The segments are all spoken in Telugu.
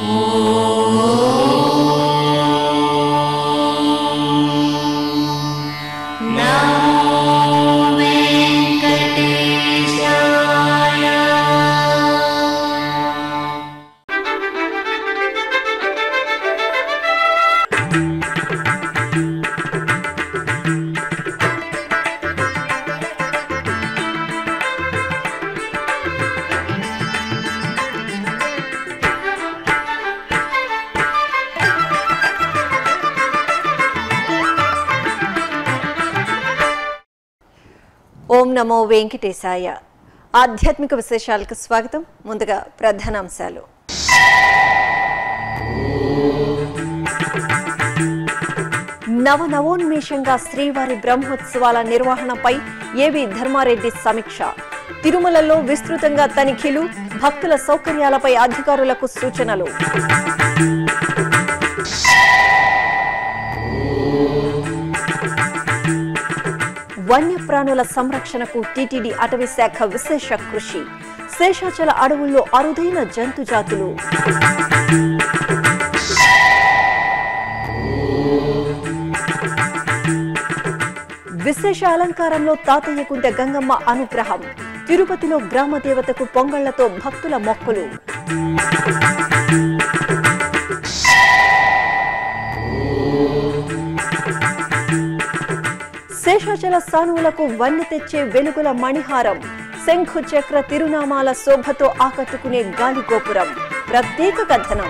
ఓం నమో వెంకటేశాయ ఆధ్యాత్మిక విశేషాలకు స్వాగతం ముందుగా ప్రధానాంశాలు నవ నవోన్మేషంగా శ్రీవారి బ్రహ్మోత్సవాల నిర్వహణపై ఏవి ధర్మారెడ్డి సమీక్ష తిరుమలలో విస్తృతంగా తనిఖీలు భక్తుల సౌకర్యాలపై అధికారులకు సూచనలు వన్యప్రాణుల సంరక్షణకు టీటీడీ అటవీ శాఖ విశేష కృషి శేషాచల అడవుల్లో అరుదైన జంతు జాతులు విశేష అలంకారంలో తాతయ్యకుంట గంగమ్మ అనుగ్రహం తిరుపతిలో గ్రామ దేవతకు పొంగళ్లతో భక్తుల మొక్కులు శేషాచల సానువులకు వన్నె తెచ్చే వెలుగుల మణిహారం శంఖు చక్ర తిరునామాల శోభతో ఆకట్టుకునే గాలిగోపురం ప్రత్యేక కథనం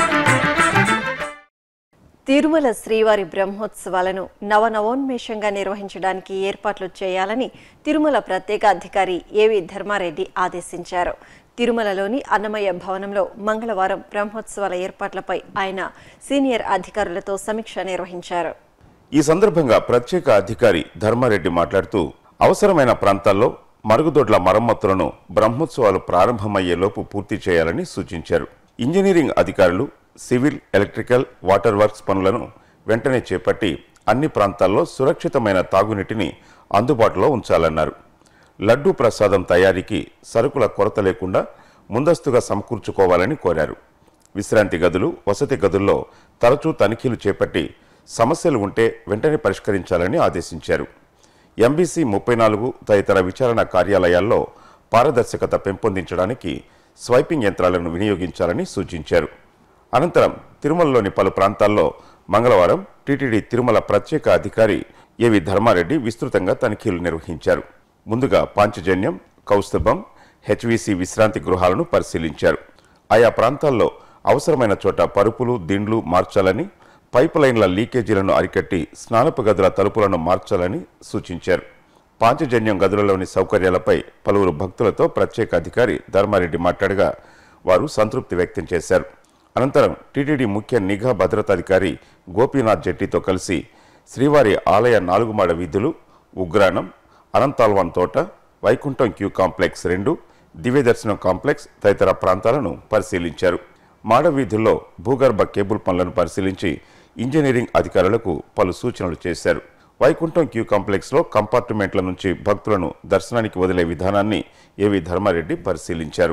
తిరుమల శ్రీవారి బ్రహ్మోత్సవాలను నవనవోన్మేషంగా నిర్వహించడానికి ఏర్పాట్లు చేయాలని తిరుమల ప్రత్యేక అధికారి ఏవి ధర్మారెడ్డి ఆదేశించారు తిరుమలలోని అన్నమయ్య భవనంలో మంగళవారం బ్రహ్మోత్సవాల ఏర్పాట్లపై ఆయన సీనియర్ అధికారులతో సమీక్ష నిర్వహించారు ఈ సందర్భంగా ప్రత్యేక అధికారి ధర్మారెడ్డి మాట్లాడుతూ అవసరమైన ప్రాంతాల్లో మరుగుదొడ్ల మరమ్మతులను బ్రహ్మోత్సవాలు ప్రారంభమయ్యేలోపు పూర్తి చేయాలని సూచించారు ఇంజనీరింగ్ అధికారులు సివిల్ ఎలక్ట్రికల్ వాటర్ వర్క్స్ పనులను వెంటనే చేపట్టి అన్ని ప్రాంతాల్లో సురక్షితమైన తాగునీటిని అందుబాటులో ఉంచాలన్నారు లడ్డూ ప్రసాదం తయారీకి సరుకుల కొరత లేకుండా ముందస్తుగా సమకూర్చుకోవాలని కోరారు విశ్రాంతి గదులు వసతి గదుల్లో తరచూ తనిఖీలు చేపట్టి సమస్యలు ఉంటే వెంటనే పరిష్కరించాలని ఆదేశించారు ఎంబీసీ ముప్పై నాలుగు తదితర విచారణ కార్యాలయాల్లో పారదర్శకత పెంపొందించడానికి స్వైపింగ్ యంత్రాలను వినియోగించాలని సూచించారు అనంతరం తిరుమలలోని పలు ప్రాంతాల్లో మంగళవారం టీటీడీ తిరుమల ప్రత్యేక అధికారి ఏవి ధర్మారెడ్డి విస్తృతంగా తనిఖీలు నిర్వహించారు ముందుగా పాంచజన్యం కౌస్తుభం హెచ్విసి విశ్రాంతి గృహాలను పరిశీలించారు ఆయా ప్రాంతాల్లో అవసరమైన చోట పరుపులు దిండ్లు మార్చాలని పైప్ లైన్ల లీకేజీలను అరికట్టి స్నానపు గదుల తలుపులను మార్చాలని సూచించారు పాంచజన్యం గదులలోని సౌకర్యాలపై పలువురు భక్తులతో ప్రత్యేక అధికారి ధర్మారెడ్డి మాట్లాడగా వారు సంతృప్తి వ్యక్తం చేశారు అనంతరం టీటీడీ ముఖ్య నిఘా భద్రతాధికారి గోపీనాథ్ జెట్టితో కలిసి శ్రీవారి ఆలయ నాలుగుమాడ వీధులు ఉగ్రాణం అనంతాల్వాన్ తోట వైకుంఠం క్యూ కాంప్లెక్స్ రెండు దివ్యదర్శనం కాంప్లెక్స్ తదితర ప్రాంతాలను పరిశీలించారు మాడ వీధుల్లో భూగర్భ కేబుల్ పనులను పరిశీలించి ఇంజనీరింగ్ అధికారులకు పలు సూచనలు చేశారు వైకుంఠం క్యూ కాంప్లెక్స్లో కంపార్ట్మెంట్ల నుంచి భక్తులను దర్శనానికి వదిలే విధానాన్ని ఏవి ధర్మారెడ్డి పరిశీలించారు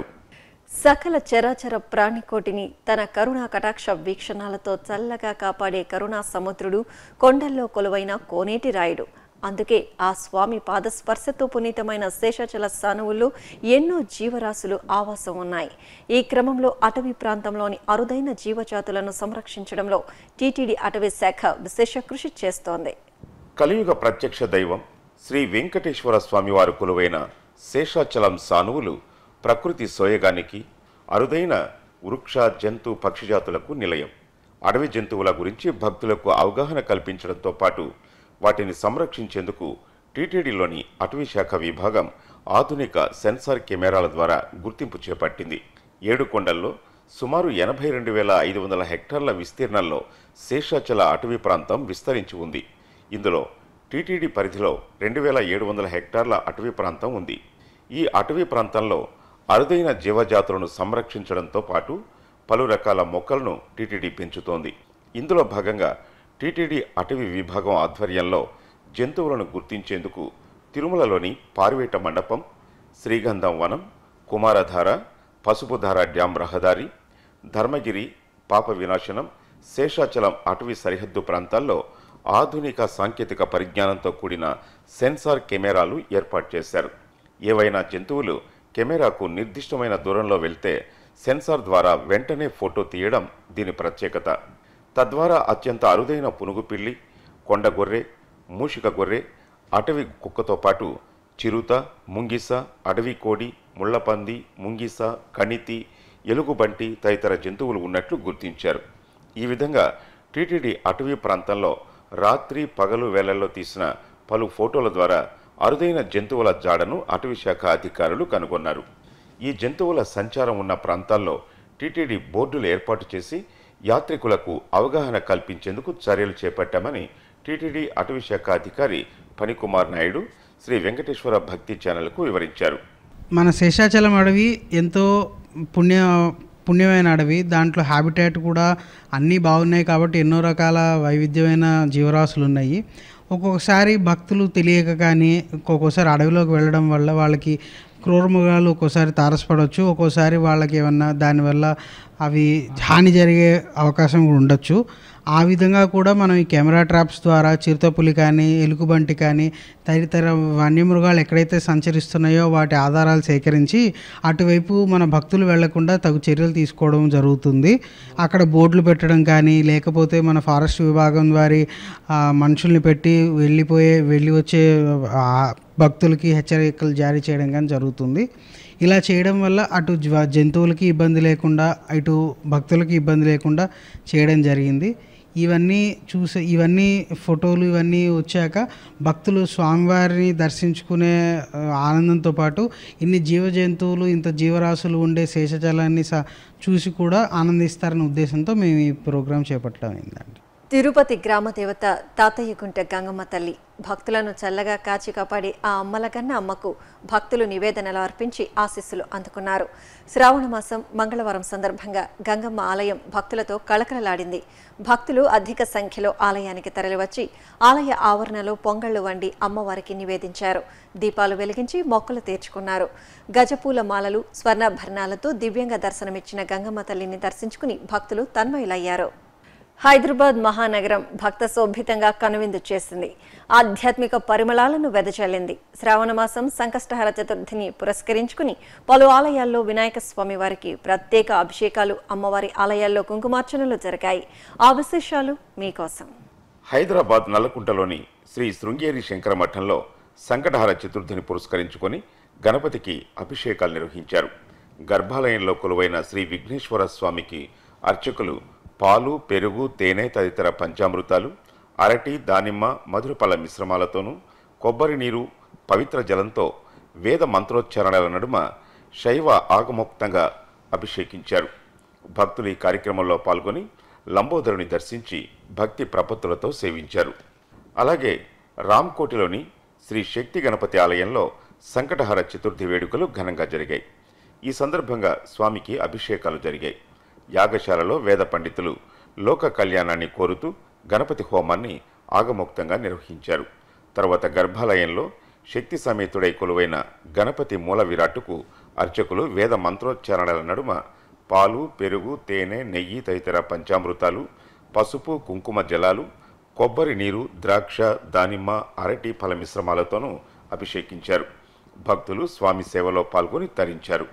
సకల చరాచర ప్రాణికోటిని తన కరుణా కటాక్ష వీక్షణాలతో చల్లగా కాపాడే కరుణా సముద్రుడు కొండల్లో కొలువైన కోనేటి రాయుడు అందుకే ఆ స్వామి పాదస్పర్శతో పునీతమైన శేషాచల సానువుల్లో ఎన్నో జీవరాశులు ఆవాసం ఉన్నాయి ఈ క్రమంలో అటవీ ప్రాంతంలోని అరుదైన జీవజాతులను సంరక్షించడంలో టీటీడీ అటవీ శాఖ విశేష కృషి చేస్తోంది కలియుగ ప్రత్యక్ష దైవం శ్రీ వెంకటేశ్వర స్వామివారు కొలువైన శేషాచలం సానువులు ప్రకృతి సోయగానికి అరుదైన వృక్ష జంతు పక్షిజాతులకు నిలయం అడవి జంతువుల గురించి భక్తులకు అవగాహన కల్పించడంతో పాటు వాటిని సంరక్షించేందుకు టీటీడీలోని అటవీ శాఖ విభాగం ఆధునిక సెన్సార్ కెమెరాల ద్వారా గుర్తింపు చేపట్టింది ఏడు కొండల్లో సుమారు ఎనభై రెండు వేల ఐదు వందల హెక్టార్ల విస్తీర్ణంలో శేషాచల అటవీ ప్రాంతం విస్తరించి ఉంది ఇందులో టీటీడీ పరిధిలో రెండు వేల ఏడు వందల హెక్టార్ల అటవీ ప్రాంతం ఉంది ఈ అటవీ ప్రాంతంలో అరుదైన జీవజాతులను సంరక్షించడంతో పాటు పలు రకాల మొక్కలను టీటీడీ పెంచుతోంది ఇందులో భాగంగా టీటీడీ అటవీ విభాగం ఆధ్వర్యంలో జంతువులను గుర్తించేందుకు తిరుమలలోని పార్వేట మండపం శ్రీగంధం వనం కుమారధార పసుపుధార డ్యాం రహదారి ధర్మగిరి పాప వినాశనం శేషాచలం అటవీ సరిహద్దు ప్రాంతాల్లో ఆధునిక సాంకేతిక పరిజ్ఞానంతో కూడిన సెన్సార్ కెమెరాలు ఏర్పాటు చేశారు ఏవైనా జంతువులు కెమెరాకు నిర్దిష్టమైన దూరంలో వెళ్తే సెన్సార్ ద్వారా వెంటనే ఫోటో తీయడం దీని ప్రత్యేకత తద్వారా అత్యంత అరుదైన పునుగు పిల్లి కొండ గొర్రె మూషిక గొర్రె అటవీ కుక్కతో పాటు చిరుత ముంగిస అడవి కోడి ముళ్ళపంది ముంగిస కణితి ఎలుగుబంటి తదితర జంతువులు ఉన్నట్లు గుర్తించారు ఈ విధంగా టీటీడీ అటవీ ప్రాంతంలో రాత్రి పగలు వేళల్లో తీసిన పలు ఫోటోల ద్వారా అరుదైన జంతువుల జాడను అటవీ శాఖ అధికారులు కనుగొన్నారు ఈ జంతువుల సంచారం ఉన్న ప్రాంతాల్లో టీటీడీ బోర్డులు ఏర్పాటు చేసి యాత్రికులకు అవగాహన కల్పించేందుకు చర్యలు చేపట్టామని టీటీడీ అటవీ శాఖ అధికారి ఫణికుమార్ నాయుడు శ్రీ వెంకటేశ్వర భక్తి ఛానల్కు వివరించారు మన శేషాచలం అడవి ఎంతో పుణ్య పుణ్యమైన అడవి దాంట్లో హ్యాబిటేట్ కూడా అన్నీ బాగున్నాయి కాబట్టి ఎన్నో రకాల వైవిధ్యమైన జీవరాశులు ఉన్నాయి ఒక్కొక్కసారి భక్తులు తెలియక కానీ ఒక్కొక్కసారి అడవిలోకి వెళ్ళడం వల్ల వాళ్ళకి క్రూరమృగాలు ఒక్కోసారి తారసపడవచ్చు ఒక్కోసారి వాళ్ళకి ఏమన్నా దానివల్ల అవి హాని జరిగే అవకాశం కూడా ఉండొచ్చు ఆ విధంగా కూడా మనం ఈ కెమెరా ట్రాప్స్ ద్వారా చిరుతపులి కానీ ఎలుగుబంటి కానీ తదితర వన్యమృగాలు ఎక్కడైతే సంచరిస్తున్నాయో వాటి ఆధారాలు సేకరించి అటువైపు మన భక్తులు వెళ్లకుండా తగు చర్యలు తీసుకోవడం జరుగుతుంది అక్కడ బోర్డులు పెట్టడం కానీ లేకపోతే మన ఫారెస్ట్ విభాగం వారి ఆ, మనుషుల్ని పెట్టి వెళ్ళిపోయే వెళ్ళి వచ్చే ఆ, భక్తులకి హెచ్చరికలు జారీ చేయడం కానీ జరుగుతుంది ఇలా చేయడం వల్ల అటు జ్వ- జంతువులకి ఇబ్బంది లేకుండా ఇటు భక్తులకి ఇబ్బంది లేకుండా చేయడం జరిగింది ఇవన్నీ చూసే ఇవన్నీ ఫోటోలు ఇవన్నీ వచ్చాక భక్తులు స్వామివారిని దర్శించుకునే ఆ, ఆనందంతో పాటు ఇన్ని జీవ జంతువులు ఇంత జీవరాశులు ఉండే శేషజలాన్ని స చూసి కూడా ఆనందిస్తారనే ఉద్దేశంతో మేము ఈ ప్రోగ్రాం చేపట్టడం అయిందండి తిరుపతి గ్రామ దేవత తాతయ్యగుంట గంగమ్మ తల్లి భక్తులను చల్లగా కాచి కాపాడి ఆ అమ్మలగన్న అమ్మకు భక్తులు నివేదనలు అర్పించి ఆశీస్సులు అందుకున్నారు శ్రావణ మాసం మంగళవారం సందర్భంగా గంగమ్మ ఆలయం భక్తులతో కళకళలాడింది భక్తులు అధిక సంఖ్యలో ఆలయానికి తరలివచ్చి ఆలయ ఆవరణలో పొంగళ్లు వండి అమ్మవారికి నివేదించారు దీపాలు వెలిగించి మొక్కలు తీర్చుకున్నారు గజపూల మాలలు స్వర్ణాభరణాలతో దివ్యంగా దర్శనమిచ్చిన గంగమ్మ తల్లిని దర్శించుకుని భక్తులు తన్మయులయ్యారు హైదరాబాద్ మహానగరం భక్త శోభితంగా కనువిందు చేసింది ఆధ్యాత్మిక పరిమళాలను వెదజల్లింది శ్రావణమాసం సంకష్టహర చతుర్థిని పురస్కరించుకుని పలు ఆలయాల్లో వినాయక స్వామి వారికి ప్రత్యేక అభిషేకాలు అమ్మవారి ఆలయాల్లో కుంకుమార్చనలు జరిగాయి ఆ విశేషాలు మీకోసం హైదరాబాద్ నల్లకుంటలోని శ్రీ శృంగేరి శంకర మఠంలో సంకటహర చతుర్థిని పురస్కరించుకొని గణపతికి అభిషేకాలు నిర్వహించారు గర్భాలయంలో కొలువైన శ్రీ విఘ్నేశ్వర స్వామికి అర్చకులు పాలు పెరుగు తేనె తదితర పంచామృతాలు అరటి దానిమ్మ మధురపళ్ళ మిశ్రమాలతోనూ కొబ్బరి నీరు పవిత్ర జలంతో వేద మంత్రోచ్చారణల నడుమ శైవ ఆగమోక్తంగా అభిషేకించారు భక్తులు ఈ కార్యక్రమంలో పాల్గొని లంబోదరుని దర్శించి భక్తి ప్రపత్తులతో సేవించారు అలాగే రామ్కోటిలోని శ్రీ శక్తి గణపతి ఆలయంలో సంకటహర చతుర్థి వేడుకలు ఘనంగా జరిగాయి ఈ సందర్భంగా స్వామికి అభిషేకాలు జరిగాయి యాగశాలలో వేద పండితులు లోక కళ్యాణాన్ని కోరుతూ గణపతి హోమాన్ని ఆగమోక్తంగా నిర్వహించారు తర్వాత గర్భాలయంలో శక్తి సమేతుడై కొలువైన గణపతి మూల విరాట్టుకు అర్చకులు వేద మంత్రోచ్చారణల నడుమ పాలు పెరుగు తేనె నెయ్యి తదితర పంచామృతాలు పసుపు కుంకుమ జలాలు కొబ్బరి నీరు ద్రాక్ష దానిమ్మ అరటి ఫల మిశ్రమాలతోనూ అభిషేకించారు భక్తులు స్వామి సేవలో పాల్గొని తరించారు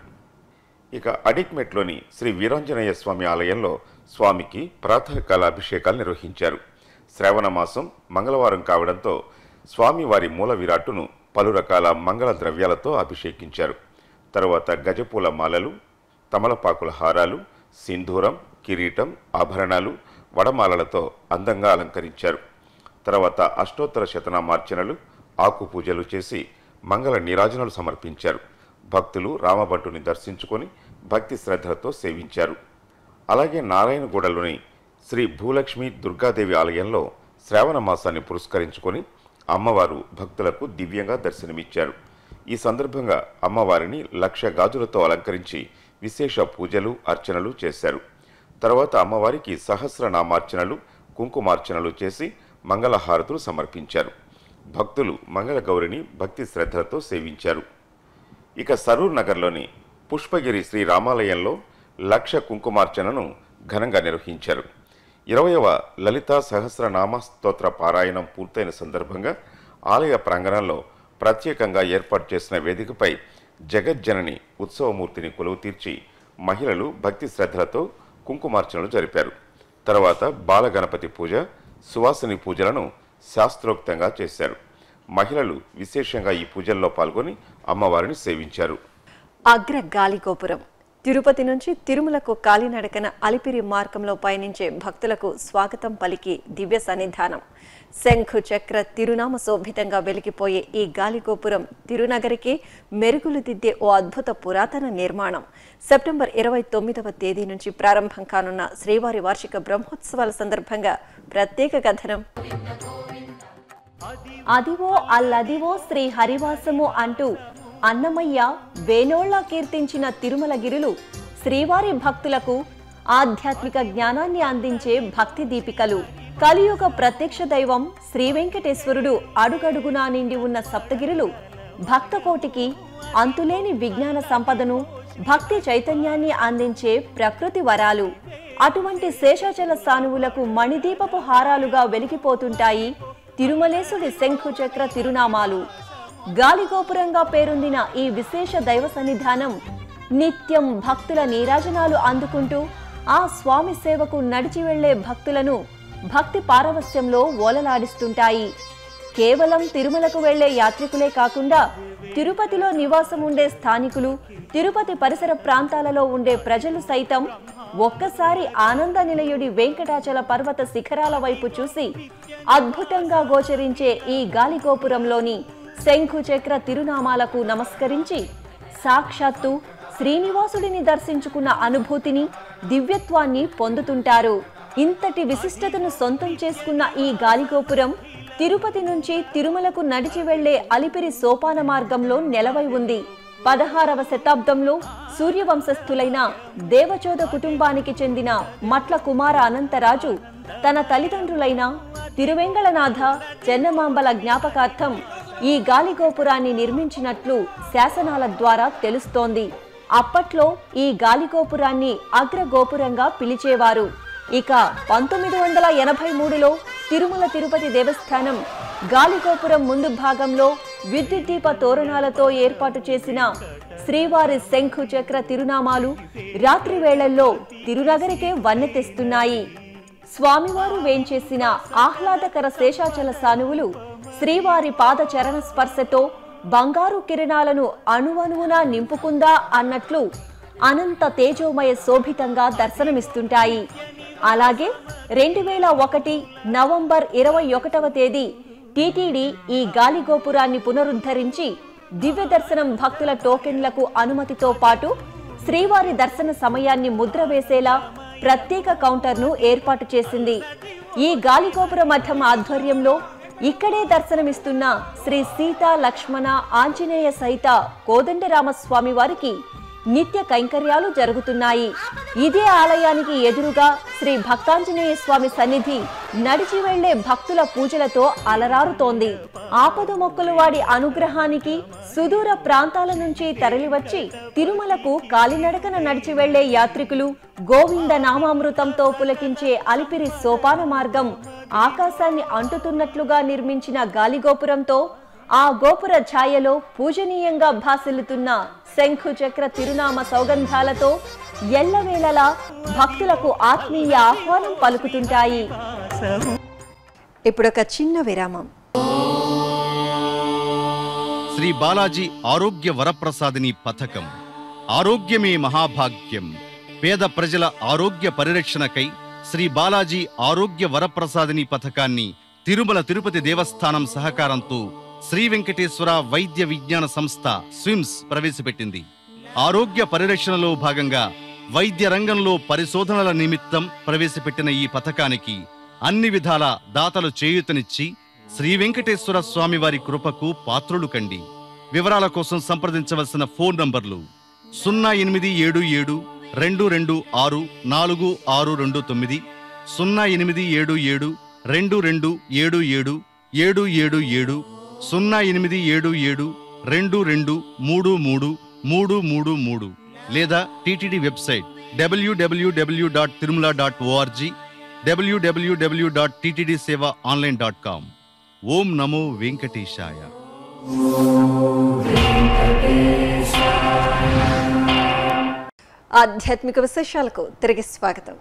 ఇక అడిక్మెట్లోని శ్రీ వీరాంజనేయ స్వామి ఆలయంలో స్వామికి ప్రాతకాల అభిషేకాలు నిర్వహించారు శ్రావణ మాసం మంగళవారం కావడంతో స్వామివారి మూల విరాట్టును పలు రకాల మంగళ ద్రవ్యాలతో అభిషేకించారు తరువాత గజపూల మాలలు తమలపాకుల హారాలు సింధూరం కిరీటం ఆభరణాలు వడమాలలతో అందంగా అలంకరించారు తర్వాత అష్టోత్తర శతనామార్చనలు ఆకు పూజలు చేసి మంగళ నీరాజనలు సమర్పించారు భక్తులు రామభట్టుని దర్శించుకొని భక్తి శ్రద్ధలతో సేవించారు అలాగే నారాయణగూడలోని శ్రీ భూలక్ష్మి దుర్గాదేవి ఆలయంలో శ్రావణ మాసాన్ని పురస్కరించుకొని అమ్మవారు భక్తులకు దివ్యంగా దర్శనమిచ్చారు ఈ సందర్భంగా అమ్మవారిని లక్ష గాజులతో అలంకరించి విశేష పూజలు అర్చనలు చేశారు తర్వాత అమ్మవారికి సహస్రనామార్చనలు కుంకుమార్చనలు చేసి మంగళహారతులు సమర్పించారు భక్తులు మంగళగౌరిని భక్తి శ్రద్ధలతో సేవించారు ఇక సరూర్ నగర్లోని పుష్పగిరి శ్రీ రామాలయంలో లక్ష కుంకుమార్చనను ఘనంగా నిర్వహించారు ఇరవయవ లలితా సహస్రనామ స్తోత్ర పారాయణం పూర్తయిన సందర్భంగా ఆలయ ప్రాంగణంలో ప్రత్యేకంగా ఏర్పాటు చేసిన వేదికపై జగజ్జనని ఉత్సవమూర్తిని కొలువు తీర్చి మహిళలు భక్తి శ్రద్ధలతో కుంకుమార్చనలు జరిపారు తర్వాత బాలగణపతి పూజ సువాసిని పూజలను శాస్త్రోక్తంగా చేశారు మహిళలు విశేషంగా ఈ పూజల్లో పాల్గొని అమ్మవారిని సేవించారు అగ్ర గాలిగోపురం తిరుపతి నుంచి తిరుమలకు కాలినడకన అలిపిరి మార్గంలో పయనించే భక్తులకు స్వాగతం పలికి దివ్య సన్నిధానం శంఖు చక్ర తిరునామ శోభితంగా వెలిగిపోయే ఈ గాలిగోపురం తిరునగరికి మెరుగులు దిద్దే ఓ అద్భుత పురాతన నిర్మాణం సెప్టెంబర్ ఇరవై తొమ్మిదవ తేదీ నుంచి ప్రారంభం కానున్న శ్రీవారి వార్షిక బ్రహ్మోత్సవాల సందర్భంగా ప్రత్యేక కథనం అదివో అల్లదివో శ్రీ హరివాసము అంటూ అన్నమయ్య వేనోళ్ల కీర్తించిన తిరుమల గిరులు శ్రీవారి భక్తులకు ఆధ్యాత్మిక జ్ఞానాన్ని అందించే భక్తి దీపికలు కలియుగ ప్రత్యక్ష దైవం శ్రీ వెంకటేశ్వరుడు అడుగడుగునా నిండి ఉన్న సప్తగిరులు భక్తకోటికి అంతులేని విజ్ఞాన సంపదను భక్తి చైతన్యాన్ని అందించే ప్రకృతి వరాలు అటువంటి శేషాచల సానువులకు మణిదీపపు హారాలుగా వెలిగిపోతుంటాయి తిరుమలేశుడి శంఖు చక్ర తిరునామాలు గాలిగోపురంగా పేరొందిన ఈ విశేష దైవ సన్నిధానం నిత్యం భక్తుల నీరాజనాలు అందుకుంటూ ఆ స్వామి సేవకు నడిచి వెళ్లే భక్తులను భక్తి పారవస్యంలో ఓలలాడిస్తుంటాయి కేవలం తిరుమలకు వెళ్లే యాత్రికులే కాకుండా తిరుపతిలో నివాసం ఉండే స్థానికులు తిరుపతి పరిసర ప్రాంతాలలో ఉండే ప్రజలు సైతం ఒక్కసారి ఆనంద నిలయుడి వెంకటాచల పర్వత శిఖరాల వైపు చూసి అద్భుతంగా గోచరించే ఈ గాలిగోపురంలోని శంఖు చక్ర తిరునామాలకు నమస్కరించి సాక్షాత్తు శ్రీనివాసుడిని దర్శించుకున్న అనుభూతిని దివ్యత్వాన్ని పొందుతుంటారు ఇంతటి విశిష్టతను సొంతం చేసుకున్న ఈ గాలిగోపురం తిరుపతి నుంచి తిరుమలకు నడిచి వెళ్లే అలిపిరి సోపాన మార్గంలో నెలవై ఉంది పదహారవ శతాబ్దంలో సూర్యవంశస్థులైన దేవచోద కుటుంబానికి చెందిన మట్ల కుమార అనంతరాజు తన తల్లిదండ్రులైన తిరువెంగళనాథ చెన్నమాంబల జ్ఞాపకార్థం ఈ గాలిగోపురాన్ని నిర్మించినట్లు శాసనాల ద్వారా తెలుస్తోంది అప్పట్లో ఈ గాలిగోపురాన్ని అగ్రగోపురంగా పిలిచేవారు ఇక పంతొమ్మిది వందల ఎనభై మూడులో తిరుమల తిరుపతి దేవస్థానం గాలిగోపురం ముందు భాగంలో విద్యుత్ దీప తోరణాలతో ఏర్పాటు చేసిన శ్రీవారి శంఖు చక్ర తిరునామాలు రాత్రి వేళల్లో తిరునగరికే వన్నె తెస్తున్నాయి స్వామివారు వేంచేసిన ఆహ్లాదకర శేషాచల సానువులు శ్రీవారి పాద చరణ స్పర్శతో బంగారు కిరణాలను అణువణువునా నింపుకుందా అన్నట్లు అనంత తేజోమయ శోభితంగా దర్శనమిస్తుంటాయి అలాగే రెండు వేల ఒకటి నవంబర్ ఇరవై ఒకటవ తేదీ టీటీడీ ఈ గాలిగోపురాన్ని పునరుద్ధరించి దివ్య దర్శనం భక్తుల టోకెన్లకు అనుమతితో పాటు శ్రీవారి దర్శన సమయాన్ని ముద్ర వేసేలా ప్రత్యేక కౌంటర్ను ఏర్పాటు చేసింది ఈ గాలిగోపుర మఠం ఆధ్వర్యంలో ఇక్కడే దర్శనమిస్తున్న శ్రీ సీత లక్ష్మణ ఆంజనేయ సహిత కోదండరామస్వామి వారికి నిత్య కైంకర్యాలు జరుగుతున్నాయి ఇదే ఆలయానికి ఎదురుగా శ్రీ భక్తాంజనేయ స్వామి సన్నిధి నడిచి వెళ్లే భక్తుల పూజలతో అలరారుతోంది ఆపద మొక్కలు వాడి అనుగ్రహానికి సుదూర ప్రాంతాల నుంచి తరలివచ్చి తిరుమలకు కాలినడకన నడిచి వెళ్లే యాత్రికులు గోవింద నామామృతంతో పులకించే అలిపిరి సోపాన మార్గం ఆకాశాన్ని అంటుతున్నట్లుగా నిర్మించిన గాలిగోపురంతో ఆ గోపుర ఛాయలో పూజనీయంగా భాసిల్లుతున్న శంఖు చక్ర తిరునామ సౌగంధాలతో ఎల్లవేళలా భక్తులకు ఆత్మీయ ఆహ్వానం పలుకుతుంటాయి ఇప్పుడు ఒక చిన్న విరామం శ్రీ బాలాజీ ఆరోగ్య వరప్రసాదిని పథకం ఆరోగ్యమే మహాభాగ్యం పేద ప్రజల ఆరోగ్య పరిరక్షణకై శ్రీ బాలాజీ ఆరోగ్య వరప్రసాదిని పథకాన్ని తిరుమల తిరుపతి దేవస్థానం సహకారంతో శ్రీ వెంకటేశ్వర వైద్య విజ్ఞాన సంస్థ స్విమ్స్ ప్రవేశపెట్టింది ఆరోగ్య పరిరక్షణలో భాగంగా వైద్య రంగంలో పరిశోధనల నిమిత్తం ప్రవేశపెట్టిన ఈ పథకానికి అన్ని విధాల దాతలు చేయూతనిచ్చి శ్రీ వెంకటేశ్వర స్వామి వారి కృపకు పాత్రులు కండి వివరాల కోసం సంప్రదించవలసిన ఫోన్ నంబర్లు సున్నా ఎనిమిది ఏడు ఏడు రెండు రెండు ఆరు నాలుగు ఆరు రెండు తొమ్మిది సున్నా ఎనిమిది ఏడు ఏడు రెండు రెండు ఏడు ఏడు ఏడు ఏడు ఏడు సున్నా ఎనిమిది ఏడు ఏడు రెండు రెండు మూడు మూడు మూడు మూడు మూడు లేదా TTD website W W W dot Tirumala dot O R G W W W dot TTD seva online dot com ఓం నమో వెంకటేశాయ ఆధ్యాత్మిక విశేషాలకు తిరిగి స్వాగతం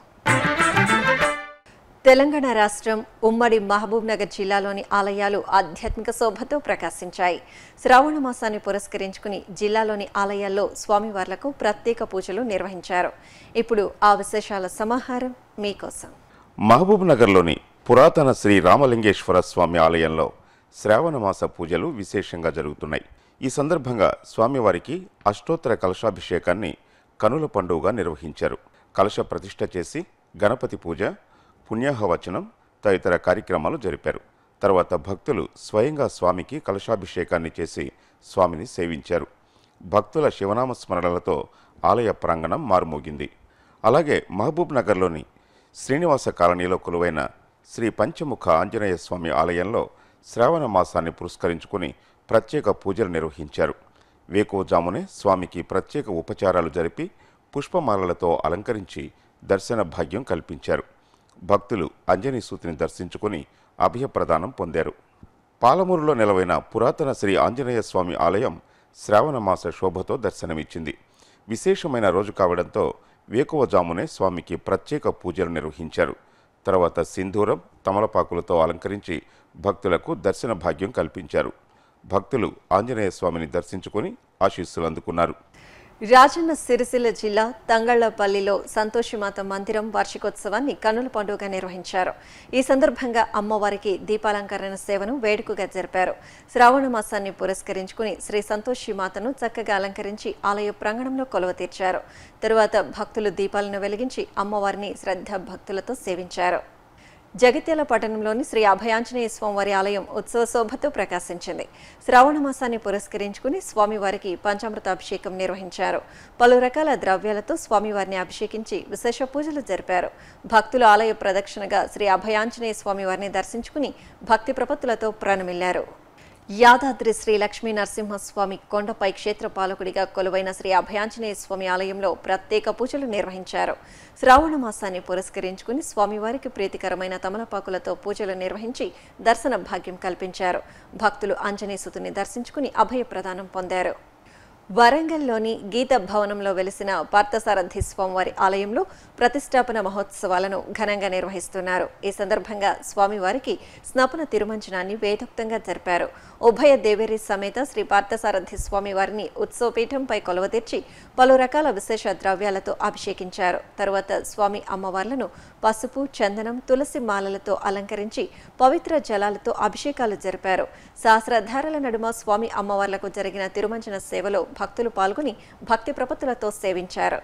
తెలంగాణ రాష్ట్రం ఉమ్మడి మహబూబ్ నగర్ జిల్లాలోని ఆలయాలు ఆధ్యాత్మిక శోభతో ప్రకాశించాయి శ్రావణ మాసాన్ని పురస్కరించుకుని జిల్లాలోని ఆలయాల్లో స్వామివార్లకు ప్రత్యేక పూజలు నిర్వహించారు ఇప్పుడు ఆ విశేషాల సమాహారం మీకోసం మహబూబ్ నగర్లోని పురాతన శ్రీ రామలింగేశ్వర స్వామి ఆలయంలో శ్రావణమాస పూజలు విశేషంగా జరుగుతున్నాయి ఈ సందర్భంగా స్వామివారికి అష్టోత్తర కలశాభిషేకాన్ని కనుల పండుగగా నిర్వహించారు కలశ ప్రతిష్ఠ చేసి గణపతి పూజ పుణ్యాహవచనం తదితర కార్యక్రమాలు జరిపారు తర్వాత భక్తులు స్వయంగా స్వామికి కలశాభిషేకాన్ని చేసి స్వామిని సేవించారు భక్తుల శివనామ స్మరణలతో ఆలయ ప్రాంగణం మారుమోగింది అలాగే మహబూబ్ నగర్లోని శ్రీనివాస కాలనీలో కొలువైన శ్రీ పంచముఖ ఆంజనేయ స్వామి ఆలయంలో శ్రావణ మాసాన్ని పురస్కరించుకుని ప్రత్యేక పూజలు నిర్వహించారు వేకోజామునే స్వామికి ప్రత్యేక ఉపచారాలు జరిపి పుష్పమాలలతో అలంకరించి దర్శన భాగ్యం కల్పించారు భక్తులు అంజనీ సూతిని దర్శించుకుని అభయప్రదానం పొందారు పాలమూరులో నెలవైన పురాతన శ్రీ ఆంజనేయ స్వామి ఆలయం శ్రావణమాస శోభతో దర్శనమిచ్చింది విశేషమైన రోజు కావడంతో వేకువజామునే స్వామికి ప్రత్యేక పూజలు నిర్వహించారు తర్వాత సింధూరం తమలపాకులతో అలంకరించి భక్తులకు దర్శన భాగ్యం కల్పించారు భక్తులు ఆంజనేయ స్వామిని దర్శించుకుని ఆశీస్సులు అందుకున్నారు రాజన్న సిరిసిల్ల జిల్లా తంగళ్లపల్లిలో సంతోషిమాత మందిరం వార్షికోత్సవాన్ని కన్నుల పండుగ నిర్వహించారు ఈ సందర్భంగా అమ్మవారికి దీపాలంకరణ సేవను వేడుకగా జరిపారు శ్రావణ మాసాన్ని పురస్కరించుకుని శ్రీ సంతోషిమాతను చక్కగా అలంకరించి ఆలయ ప్రాంగణంలో కొలువ తీర్చారు తరువాత భక్తులు దీపాలను వెలిగించి అమ్మవారిని శ్రద్ధ భక్తులతో సేవించారు జగిత్యాల పట్టణంలోని శ్రీ అభయాంజనేయ స్వామివారి ఆలయం ఉత్సవ శోభతో ప్రకాశించింది శ్రావణ మాసాన్ని పురస్కరించుకుని స్వామివారికి పంచామృత అభిషేకం నిర్వహించారు పలు రకాల ద్రవ్యాలతో స్వామివారిని అభిషేకించి విశేష పూజలు జరిపారు భక్తులు ఆలయ ప్రదక్షిణగా శ్రీ అభయాంజనేయ స్వామివారిని దర్శించుకుని భక్తి ప్రపత్తులతో ప్రాణమిల్లారు యాదాద్రి శ్రీ లక్ష్మీ నరసింహస్వామి కొండపై క్షేత్ర పాలకుడిగా కొలువైన శ్రీ అభయాంజనేయ స్వామి ఆలయంలో ప్రత్యేక పూజలు నిర్వహించారు శ్రావణ మాసాన్ని పురస్కరించుకుని స్వామివారికి ప్రీతికరమైన తమలపాకులతో పూజలు నిర్వహించి దర్శన భాగ్యం కల్పించారు భక్తులు ఆంజనేయసుతుని దర్శించుకుని అభయ ప్రదానం పొందారు వరంగల్లోని గీత భవనంలో వెలిసిన పార్థసారథి స్వామివారి ఆలయంలో ప్రతిష్టాపన మహోత్సవాలను ఘనంగా నిర్వహిస్తున్నారు ఈ సందర్భంగా స్వామివారికి స్నపన తిరుమంజనాన్ని వేదోక్తంగా జరిపారు ఉభయ దేవేరి సమేత శ్రీ పార్థసారథి స్వామివారిని ఉత్సవపీఠంపై కొలవతీర్చి పలు రకాల విశేష ద్రవ్యాలతో అభిషేకించారు తరువాత స్వామి అమ్మవార్లను పసుపు చందనం తులసి మాలలతో అలంకరించి పవిత్ర జలాలతో అభిషేకాలు జరిపారు సహస్రధారల నడుమ స్వామి అమ్మవార్లకు జరిగిన తిరుమంజన సేవలో భక్తులు పాల్గొని భక్తి ప్రపత్తులతో సేవించారు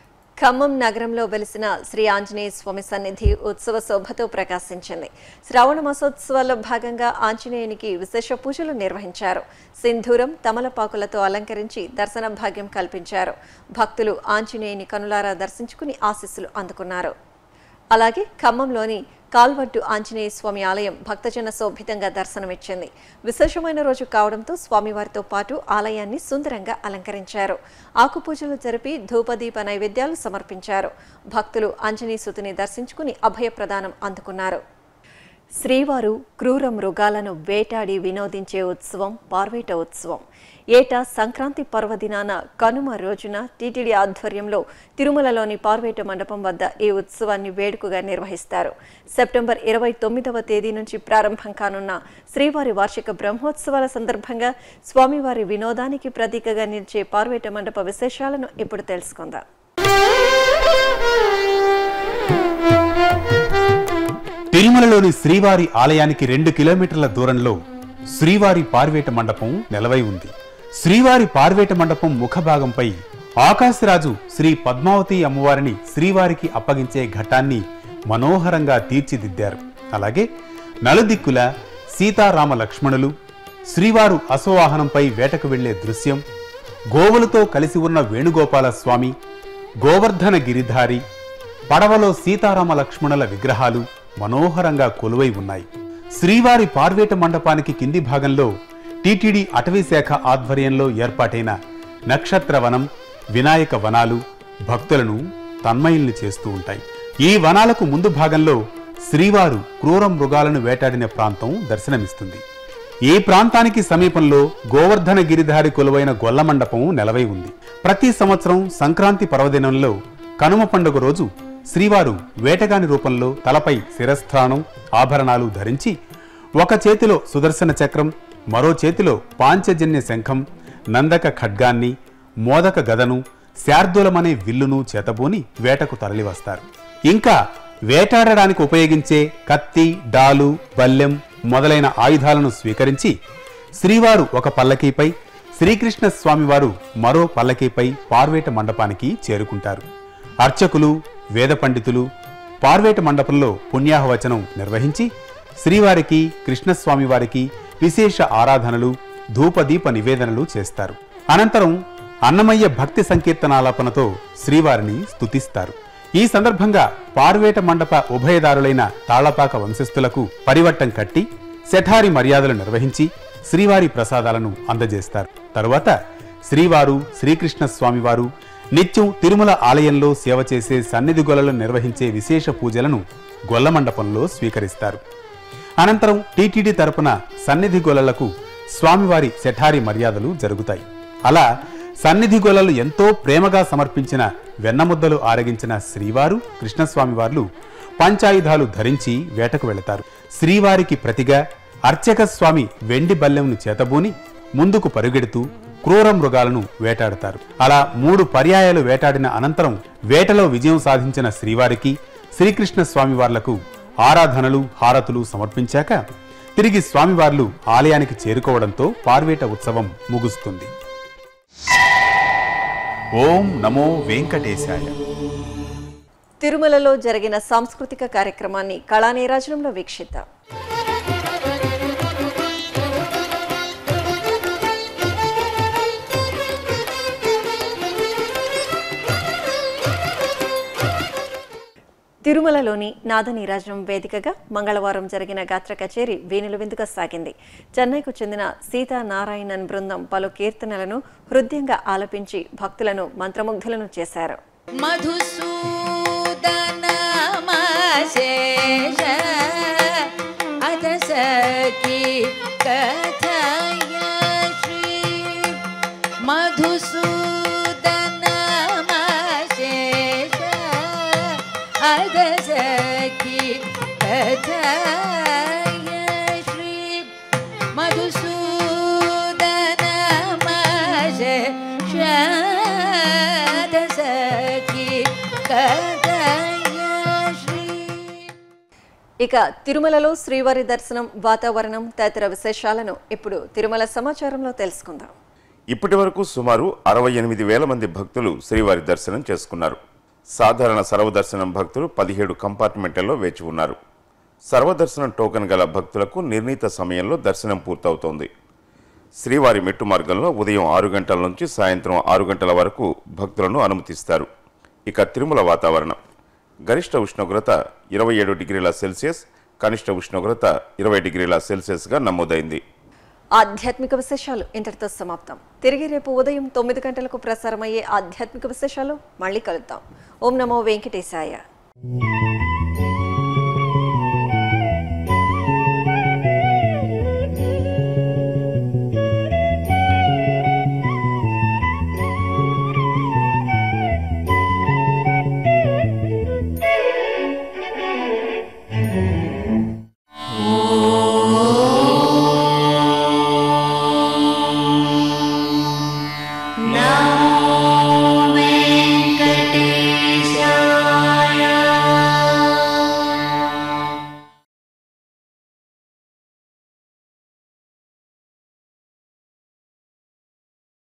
ఖమ్మం నగరంలో వెలిసిన శ్రీ ఆంజనేయ స్వామి సన్నిధి ఉత్సవ శోభతో ప్రకాశించింది శ్రావణ మాసోత్సవాల్లో భాగంగా ఆంజనేయునికి విశేష పూజలు నిర్వహించారు సింధూరం తమలపాకులతో అలంకరించి దర్శన భాగ్యం కల్పించారు భక్తులు ఆంజనేయుని కనులారా దర్శించుకుని ఆశీస్సులు అందుకున్నారు అలాగే ఖమ్మంలోని కాల్వడ్డు ఆంజనేయ స్వామి ఆలయం భక్తజన శోభితంగా దర్శనమిచ్చింది విశేషమైన రోజు కావడంతో స్వామివారితో పాటు ఆలయాన్ని సుందరంగా అలంకరించారు ఆకుపూజలు జరిపి ధూపదీప నైవేద్యాలు సమర్పించారు భక్తులు ఆంజనేయ సుతిని దర్శించుకుని అభయ ప్రదానం అందుకున్నారు శ్రీవారు క్రూర మృగాలను వేటాడి వినోదించే ఉత్సవం పార్వేట ఉత్సవం ఏటా సంక్రాంతి పర్వదినాన కనుమ రోజున టీటీడీ ఆధ్వర్యంలో తిరుమలలోని పార్వేట మండపం వద్ద ఈ ఉత్సవాన్ని వేడుకగా నిర్వహిస్తారు సెప్టెంబర్ ఇరవై తొమ్మిదవ తేదీ నుంచి ప్రారంభం కానున్న శ్రీవారి వార్షిక బ్రహ్మోత్సవాల సందర్భంగా స్వామివారి వినోదానికి ప్రతీకగా నిలిచే పార్వేట మండప విశేషాలను ఇప్పుడు తెలుసుకుందాం తిరుమలలోని శ్రీవారి ఆలయానికి రెండు కిలోమీటర్ల దూరంలో శ్రీవారి పార్వేట మండపం నెలవై ఉంది శ్రీవారి పార్వేట మండపం ముఖభాగంపై ఆకాశరాజు శ్రీ పద్మావతి అమ్మవారిని శ్రీవారికి అప్పగించే ఘట్టాన్ని మనోహరంగా తీర్చిదిద్దారు అలాగే నలుదిక్కుల సీతారామ లక్ష్మణులు శ్రీవారు అశ్వవాహనంపై వేటకు వెళ్లే దృశ్యం గోవులతో కలిసి ఉన్న వేణుగోపాల స్వామి గోవర్ధన గిరిధారి పడవలో సీతారామ లక్ష్మణుల విగ్రహాలు మనోహరంగా కొలువై ఉన్నాయి శ్రీవారి పార్వేట మండపానికి కింది భాగంలో టీటీడీ అటవీ శాఖ ఆధ్వర్యంలో ఏర్పాటైన నక్షత్రవనం వినాయక వనాలు భక్తులను తన్మయుల్ని చేస్తూ ఉంటాయి ఈ వనాలకు ముందు భాగంలో శ్రీవారు క్రూర మృగాలను వేటాడిన ప్రాంతం దర్శనమిస్తుంది ఈ ప్రాంతానికి సమీపంలో గోవర్ధన గిరిధారి కొలువైన గొల్ల మండపం నెలవై ఉంది ప్రతి సంవత్సరం సంక్రాంతి పర్వదినంలో కనుమ పండుగ రోజు శ్రీవారు వేటగాని రూపంలో తలపై శిరస్థానం ఆభరణాలు ధరించి ఒక చేతిలో సుదర్శన చక్రం మరో చేతిలో పాంచజన్య శంఖం నందక ఖడ్గాన్ని మోదక గదను శార్దూలమనే విల్లును చేతబూని వేటకు తరలివస్తారు ఇంకా వేటాడడానికి ఉపయోగించే కత్తి డాలు బల్లెం మొదలైన ఆయుధాలను స్వీకరించి శ్రీవారు ఒక పల్లకీపై శ్రీకృష్ణ స్వామివారు మరో పల్లకీపై పార్వేట మండపానికి చేరుకుంటారు అర్చకులు వేద పండితులు పార్వేట మండపంలో పుణ్యాహవచనం నిర్వహించి శ్రీవారికి కృష్ణస్వామి వారికి విశేష ఆరాధనలు ధూపదీప నివేదనలు చేస్తారు అనంతరం అన్నమయ్య భక్తి సంకీర్తనాలాపనతో శ్రీవారిని స్తుతిస్తారు ఈ సందర్భంగా పార్వేట మండప ఉభయదారులైన తాళపాక వంశస్థులకు పరివట్టం కట్టి శఠారి మర్యాదలు నిర్వహించి శ్రీవారి ప్రసాదాలను అందజేస్తారు తరువాత శ్రీవారు శ్రీకృష్ణ స్వామివారు నిత్యం తిరుమల ఆలయంలో సేవ చేసే సన్నిధి గొల్లలు నిర్వహించే విశేష పూజలను గొల్ల మండపంలో స్వీకరిస్తారు అనంతరం టీటీడీ తరపున సన్నిధి గొల్లలకు స్వామివారి శఠారి మర్యాదలు జరుగుతాయి అలా సన్నిధి గొల్లలు ఎంతో ప్రేమగా సమర్పించిన వెన్నముద్దలు ఆరగించిన శ్రీవారు కృష్ణస్వామివార్లు పంచాయుధాలు ధరించి వేటకు వెళతారు శ్రీవారికి ప్రతిగా అర్చక స్వామి వెండి బల్లెంను చేతబూని ముందుకు పరుగెడుతూ క్రూర మృగాలను వేటాడతారు అలా మూడు పర్యాయాలు వేటాడిన అనంతరం వేటలో విజయం సాధించిన శ్రీవారికి శ్రీకృష్ణ స్వామివార్లకు ఆరాధనలు హారతులు సమర్పించాక తిరిగి స్వామివార్లు ఆలయానికి చేరుకోవడంతో పార్వేట ఉత్సవం ముగుస్తుంది ఓం నమో వెంకటేశాయ తిరుమలలో జరిగిన సాంస్కృతిక కార్యక్రమాన్ని కళానీరాజనంలో వీక్షిద్దాం తిరుమలలోని నాదనీరాజనం వేదికగా మంగళవారం జరిగిన గాత్ర కచేరీ వేణుల విందుగా సాగింది చెన్నైకు చెందిన సీతానారాయణన్ బృందం పలు కీర్తనలను హృదయంగా ఆలపించి భక్తులను మంత్రముగ్ధులను చేశారు मधुसूदनमशेष अथ सखी कथय श्री मधुसूदनमशेष अथ सखी कथय श्री मधुसूदनमशेष सखी कथय श्री ఇక తిరుమలలో శ్రీవారి దర్శనం వాతావరణం తదితర విశేషాలను ఇప్పుడు తిరుమల సమాచారంలో తెలుసుకుందాం ఇప్పటి వరకు సుమారు అరవై ఎనిమిది వేల మంది భక్తులు శ్రీవారి దర్శనం చేసుకున్నారు సాధారణ సర్వదర్శనం భక్తులు పదిహేడు కంపార్ట్మెంట్లలో వేచి ఉన్నారు సర్వదర్శనం టోకెన్ గల భక్తులకు నిర్ణీత సమయంలో దర్శనం పూర్తవుతోంది శ్రీవారి మెట్టు మార్గంలో ఉదయం ఆరు గంటల నుంచి సాయంత్రం ఆరు గంటల వరకు భక్తులను అనుమతిస్తారు ఇక తిరుమల వాతావరణం గరిష్ట ఉష్ణోగ్రత ఇరవై ఏడు డిగ్రీల సెల్సియస్ కనిష్ట ఉష్ణోగ్రత ఇరవై డిగ్రీల సెల్సియస్గా నమోదైంది ఆధ్యాత్మిక విశేషాలు ఇంతటితో సమాప్తం తిరిగి రేపు ఉదయం తొమ్మిది గంటలకు ప్రసారమయ్యే ఆధ్యాత్మిక విశేషాలు మళ్ళీ కలుద్దాం ఓం నమో వెంకటేశాయ